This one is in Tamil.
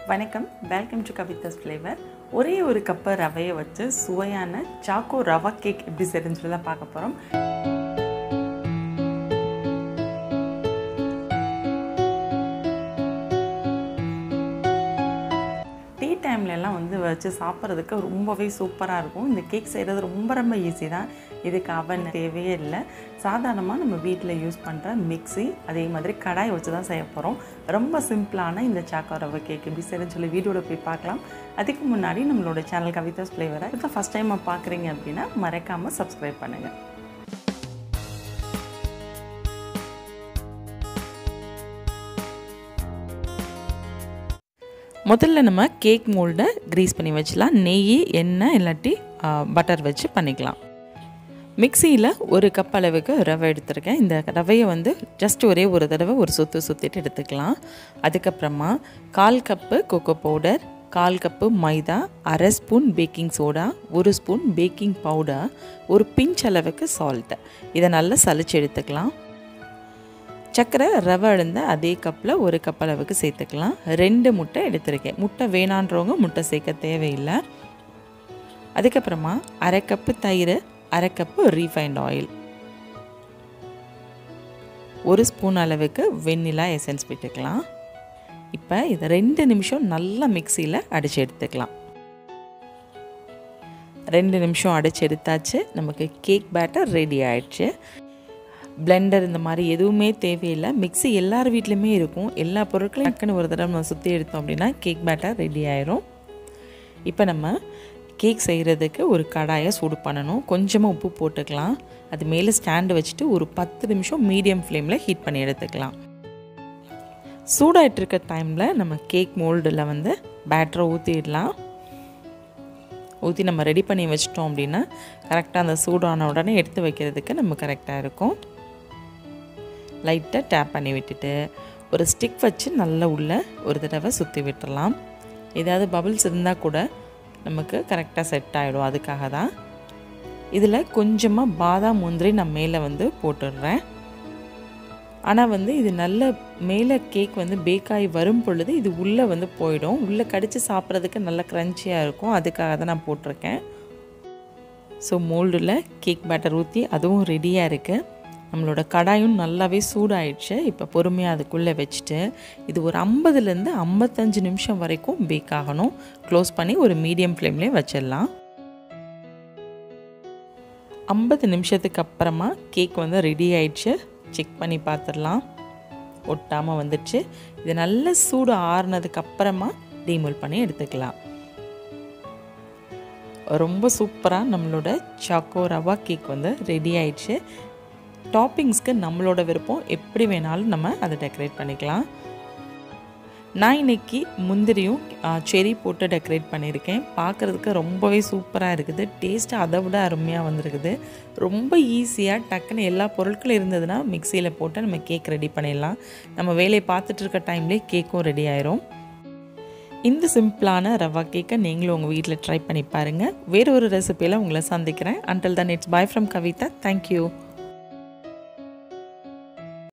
வணக்கம் வெல்கம் டு கவிதாஸ் ஃப்ளேவர் ஒரே ஒரு கப்பு ரவையை வச்சு சுவையான சாக்கோ ரவா கேக் எப்படி செய்யுதுன்னு சொல்லி தான் பார்க்க போகிறோம் டீ டைம்லலாம் வந்து வச்சு சாப்பிட்றதுக்கு ரொம்பவே சூப்பராக இருக்கும் இந்த கேக் செய்கிறது ரொம்ப ரொம்ப ஈஸி தான் இதுக்கு அவன் தேவையே இல்லை சாதாரணமாக நம்ம வீட்டில் யூஸ் பண்ணுற மிக்ஸி அதே மாதிரி கடாய் வச்சு தான் செய்ய போகிறோம் ரொம்ப சிம்பிளான இந்த சாக்கோ ரவை கேக் எப்படி செய்யறதுன்னு சொல்லி வீடியோவில் போய் பார்க்கலாம் அதுக்கு முன்னாடி நம்மளோட சேனல் கவிதாஸ் ஃப்ளேவரை இப்போ ஃபஸ்ட் டைம் பார்க்குறீங்க அப்படின்னா மறக்காமல் சப்ஸ்கிரைப் பண்ணுங்கள் முதல்ல நம்ம கேக் மோல்டை க்ரீஸ் பண்ணி வச்சுலாம் நெய் எண்ணெய் இல்லாட்டி பட்டர் வச்சு பண்ணிக்கலாம் மிக்சியில் ஒரு கப் அளவுக்கு ரவை எடுத்திருக்கேன் இந்த ரவையை வந்து ஜஸ்ட் ஒரே ஒரு தடவை ஒரு சுற்று சுற்றிட்டு எடுத்துக்கலாம் அதுக்கப்புறமா கால் கப்பு கொக்கோ பவுடர் கால் கப்பு மைதா அரை ஸ்பூன் பேக்கிங் சோடா ஒரு ஸ்பூன் பேக்கிங் பவுடர் ஒரு பிஞ்ச் அளவுக்கு சால்ட்டு இதை நல்லா சளிச்சு எடுத்துக்கலாம் சர்க்கரை ரவை அழுந்த அதே கப்பில் ஒரு கப் அளவுக்கு சேர்த்துக்கலாம் ரெண்டு முட்டை எடுத்திருக்கேன் முட்டை வேணான்றவங்க முட்டை சேர்க்க தேவையில்லை அதுக்கப்புறமா அரை கப்பு தயிர் அரை கப்பு ரீஃபைண்ட் ஆயில் ஒரு ஸ்பூன் அளவுக்கு வெண்ணிலா எசன்ஸ் விட்டுக்கலாம் இப்போ இதை ரெண்டு நிமிஷம் நல்லா மிக்சியில் அடித்து எடுத்துக்கலாம் ரெண்டு நிமிஷம் அடித்து எடுத்தாச்சு நமக்கு கேக் பேட்டர் ரெடி ஆயிடுச்சு பிளெண்டர் இந்த மாதிரி எதுவுமே தேவையில்லை மிக்ஸி எல்லார் வீட்லேயுமே இருக்கும் எல்லா பொருட்களையும் டக்குன்னு ஒரு தடவை நம்ம சுற்றி எடுத்தோம் அப்படின்னா கேக் பேட்டர் ரெடி ஆயிரும் இப்போ நம்ம கேக் செய்கிறதுக்கு ஒரு கடாயை சூடு பண்ணணும் கொஞ்சமாக உப்பு போட்டுக்கலாம் அது மேலே ஸ்டாண்டு வச்சுட்டு ஒரு பத்து நிமிஷம் மீடியம் ஃப்ளேமில் ஹீட் பண்ணி எடுத்துக்கலாம் சூடாகிட்டு இருக்க டைமில் நம்ம கேக் மோல்டில் வந்து பேட்டரை ஊற்றிடலாம் ஊற்றி நம்ம ரெடி பண்ணி வச்சிட்டோம் அப்படின்னா கரெக்டாக அந்த சூடான உடனே எடுத்து வைக்கிறதுக்கு நம்ம கரெக்டாக இருக்கும் லைட்டாக டேப் பண்ணி விட்டுட்டு ஒரு ஸ்டிக் வச்சு நல்லா உள்ளே ஒரு தடவை சுற்றி விட்டுறலாம் ஏதாவது பபிள்ஸ் இருந்தால் கூட நமக்கு கரெக்டாக செட் ஆகிடும் அதுக்காக தான் இதில் கொஞ்சமாக பாதாம் முந்திரி நான் மேலே வந்து போட்டுடுறேன் ஆனால் வந்து இது நல்ல மேலே கேக் வந்து பேக்காகி வரும் பொழுது இது உள்ளே வந்து போயிடும் உள்ளே கடித்து சாப்பிட்றதுக்கு நல்ல க்ரன்ச்சியாக இருக்கும் அதுக்காக தான் நான் போட்டிருக்கேன் ஸோ மோல்டில் கேக் பேட்டர் ஊற்றி அதுவும் ரெடியாக இருக்குது நம்மளோட கடாயும் நல்லாவே சூடாயிடுச்சு இப்போ பொறுமையாக அதுக்குள்ளே வச்சுட்டு இது ஒரு ஐம்பதுலேருந்து ஐம்பத்தஞ்சு நிமிஷம் வரைக்கும் பேக் ஆகணும் க்ளோஸ் பண்ணி ஒரு மீடியம் ஃப்ளேம்லேயே வச்சிடலாம் ஐம்பது நிமிஷத்துக்கு அப்புறமா கேக் வந்து ரெடி ஆயிடுச்சு செக் பண்ணி பார்த்துடலாம் ஒட்டாமல் வந்துடுச்சு இது நல்ல சூடு ஆறுனதுக்கு அப்புறமா டீமோல் பண்ணி எடுத்துக்கலாம் ரொம்ப சூப்பராக நம்மளோட சாக்கோ ரவா கேக் வந்து ரெடி ஆயிடுச்சு டாப்பிங்ஸ்க்கு நம்மளோட விருப்பம் எப்படி வேணாலும் நம்ம அதை டெக்கரேட் பண்ணிக்கலாம் நான் இன்னைக்கு முந்திரியும் செரி போட்டு டெக்கரேட் பண்ணியிருக்கேன் பார்க்குறதுக்கு ரொம்பவே சூப்பராக இருக்குது டேஸ்ட்டு அதை விட அருமையாக வந்திருக்குது ரொம்ப ஈஸியாக டக்குன்னு எல்லா பொருட்களும் இருந்ததுன்னா மிக்சியில் போட்டு நம்ம கேக் ரெடி பண்ணிடலாம் நம்ம வேலையை பார்த்துட்டு இருக்க டைம்லேயே கேக்கும் ரெடி ஆயிரும் இந்த சிம்பிளான ரவா கேக்கை நீங்களும் உங்கள் வீட்டில் ட்ரை பண்ணி பாருங்கள் வேறு ஒரு ரெசிப்பியில் உங்களை சந்திக்கிறேன் until then it's bye from Kavitha thank you